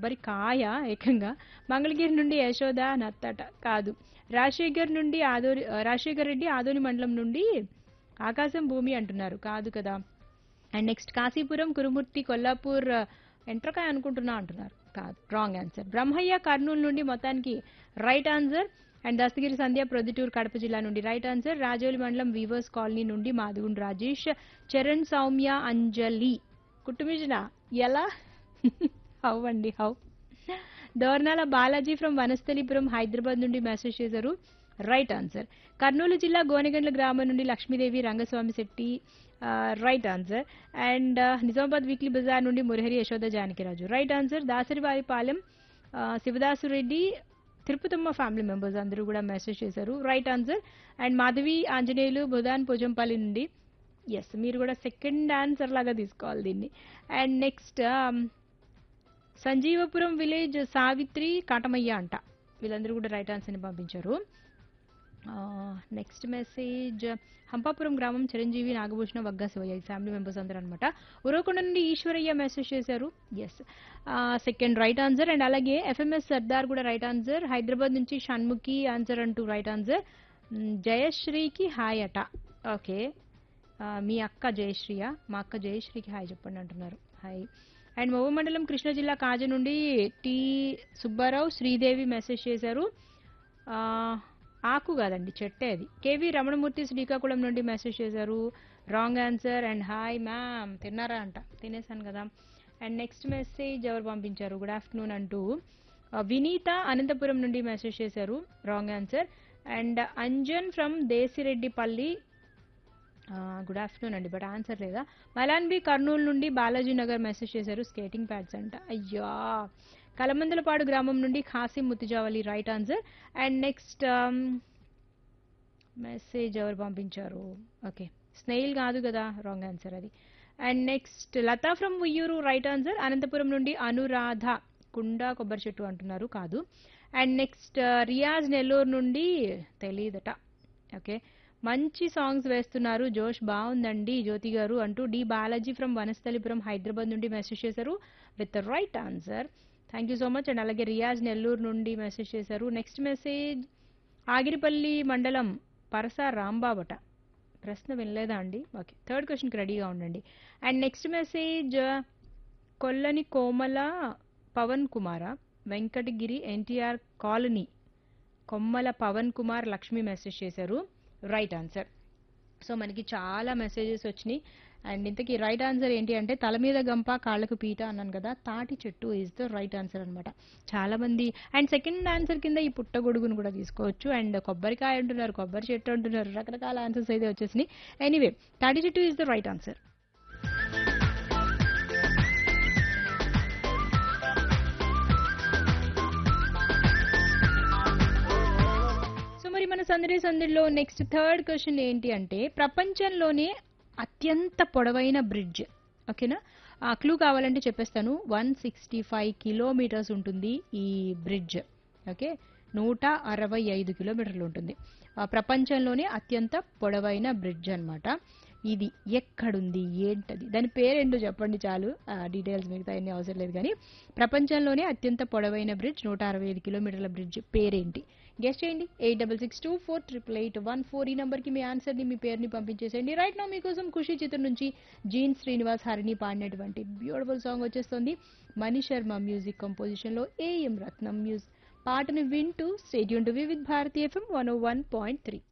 కొబ్బరి కాయ ఏకంగా మంగళగిరి నుండి యశోద నత్తట కాదు రాజశేఖర్ నుండి ఆదోని రాజశేఖర్ రెడ్డి ఆదోని మండలం నుండి ఆకాశం భూమి అంటున్నారు కాదు కదా అండ్ నెక్స్ట్ కాశీపురం కురుమూర్తి కొల్లాపూర్ ఎంట్రకాయ అనుకుంటున్నా అంటున్నారు కాదు రాంగ్ ఆన్సర్ బ్రహ్మయ్య కర్నూలు నుండి మొత్తానికి right answer and Dastagiri Sandhya Proddatur Kadapa జిల్లా నుండి రైట్ ఆన్సర్ రాజోలి మండలం వీవర్స్ కాలనీ నుండి మాధుగుండ్ రాజేష్ చరణ్ సౌమ్య అంజలి కుట్టుమిజన ఎలా హౌ అండి హౌ దోర్నాల బాలాజీ ఫ్రమ్ వనస్థలిపురం హైదరాబాద్ నుండి మెసేజ్ చేశారు రైట్ ఆన్సర్ కర్నూలు జిల్లా గోనెగండ్ల గ్రామం నుండి Lakshmidevi Rangaswamy Shetty right answer and Nizamabad weekly బజార్ నుండి మురహరి యశోద జానకిరాజు రైట్ ఆన్సర్ దాసరివారిపాలెం ఆ, శివదాసురెడ్డి తిరుపతమ్మ ఫ్యామిలీ మెంబర్స్ అందరూ కూడా మెసేజ్ చేశారు right answer and Madhavi Anjaneyulu Budhan Pojampalli నుండి ఎస్ మీరు కూడా సెకండ్ ఆన్సర్ లాగా తీసుకోవాలి దీన్ని and next Sanjeevapuram village Savitri Katamaiah అంట వీళ్ళందరూ కూడా రైట్ ఆన్సర్ని పంపించారు నెక్స్ట్ మెసేజ్ హంపాపురం గ్రామం చిరంజీవి నాగభూషణ వగ్గా శివయ్య ఈ ఫ్యామిలీ మెంబర్స్ అందరూ అనమాట ఉరవకొండ నుండి ఈశ్వరయ్య మెసేజ్ చేశారు yes second right answer and అలాగే ఎఫ్ఎంఎస్ సర్దార్ కూడా రైట్ ఆన్సర్ హైదరాబాద్ నుంచి షణ్ముఖి ఆన్సర్ అంటూ రైట్ ఆన్సర్ జయశ్రీకి హాయ్ అట ఓకే మీ అక్క జయశ్రీయా మా అక్క జయశ్రీకి హాయ్ చెప్పండి అంటున్నారు హాయ్ అండ్ మోవ మండలం కృష్ణా జిల్లా కాజ నుండి టి సుబ్బారావు శ్రీదేవి మెసేజ్ చేశారు ఆ, ఆకు కాదండి చెట్టే అది కేవి రమణమూర్తి శ్రీకాకుళం నుండి మెసేజ్ చేశారు wrong answer and hi ma'am తిన్నారా అంట తినేసాను కదా అండ్ నెక్స్ట్ మెసేజ్ ఎవరు పంపించారు గుడ్ ఆఫ్టర్నూన్ అంటూ ఆ, వినీత అనంతపురం నుండి మెసేజ్ చేశారు wrong answer and Anjan from Desireddipalli good afternoon అండి బట్ ఆన్సర్ లేదా మలాన్బి కర్నూలు నుండి బాలాజీ నగర్ మెసేజ్ చేశారు స్కేటింగ్ ప్యాడ్స్ అంట అయ్యా కలమందలపాడు గ్రామం నుండి Khasim Muthijavali right answer and next message ఎవరు పంపించారు ఓకే స్నేహిల్ కాదు కదా రాంగ్ ఆన్సర్ అది and next Latha from Uyyuru right answer Anantapuram నుండి అనురాధ కుండ కొబ్బరి చెట్టు అంటున్నారు కాదు అండ్ నెక్స్ట్ రియాజ్ నెల్లూరు నుండి తెలియదట ఓకే మంచి సాంగ్స్ వేస్తున్నారు జోష్ బాగుందండి జ్యోతి గారు అంటూ డి బాలాజీ ఫ్రమ్ వనస్థలిపురం హైదరాబాద్ నుండి మెసేజ్ చేశారు with right answer thank you so much and అలాగే రియాజ్ నెల్లూరు నుండి మెసేజ్ చేశారు నెక్స్ట్ మెసేజ్ ఆగిరిపల్లి మండలం పరస రాంబాబట ప్రశ్న వినలేదా అండి ఓకే థర్డ్ క్వశ్చన్కి రెడీగా ఉండండి and next message Kollani Komala Pavan Kumara Venkatagiri NTR colony Kommala Pavan Kumar Lakshmi message చేశారు రైట్ ఆన్సర్ సో మనకి చాలా మెసేజెస్ వచ్చినాయి అండ్ ఇంతకీ రైట్ ఆన్సర్ ఏంటి అంటే తల మీద గంప కాళ్ళకు పీట అన్నాను కదా తాటి చెట్టు ఈజ్ ద రైట్ ఆన్సర్ అనమాట చాలా మంది అండ్ సెకండ్ ఆన్సర్ కింద ఈ పుట్టగొడుగును కూడా తీసుకోవచ్చు అండ్ కొబ్బరికాయ అంటున్నారు కొబ్బరి చెట్టు అంటున్నారు రకరకాల ఆన్సర్స్ అయితే వచ్చేసినాయి ఎనీవే తాటి చెట్టు is the right answer so మరి మన సందడి సందడిలో నెక్స్ట్ థర్డ్ క్వశ్చన్ ఏంటి అంటే ప్రపంచంలోనే అత్యంత పొడవైన బ్రిడ్జ్ ఓకేనా ఆ క్లూ కావాలంటే చెప్పేస్తాను వన్ సిక్స్టీ ఫైవ్ కిలోమీటర్స్ ఉంటుంది ఈ బ్రిడ్జ్ ఓకే నూట అరవై ఐదు కిలోమీటర్లు ఉంటుంది ఆ ప్రపంచంలోనే అత్యంత పొడవైన బ్రిడ్జ్ అన్నమాట ఇది ఎక్కడుంది ఏంటది దాని పేరేంటో చెప్పండి చాలు డీటెయిల్స్ మిగతా అన్ని అవసరం లేదు కానీ ప్రపంచంలోనే అత్యంత పొడవైన బ్రిడ్జ్ నూట అరవై ఐదు కిలోమీటర్ల బ్రిడ్జ్ పేరేంటి గెస్ట్ చేయండి eight double six two four triple eight one four ఈ నెంబర్కి మీ ఆన్సర్ని మీ పేరుని పంపించేసేయండి రైట్ నా మీకోసం ఖుషి చిత్రం నుంచి జీన్ శ్రీనివాస్ హరిని పాడినటువంటి బ్యూటిఫుల్ సాంగ్ వచ్చేస్తుంది మణి శర్మ మ్యూజిక్ కంపోజిషన్లో ఏఎం రత్నం మ్యూజిక్ పాటను వింటూ stay tuned to with Bharatiya FM one O one point three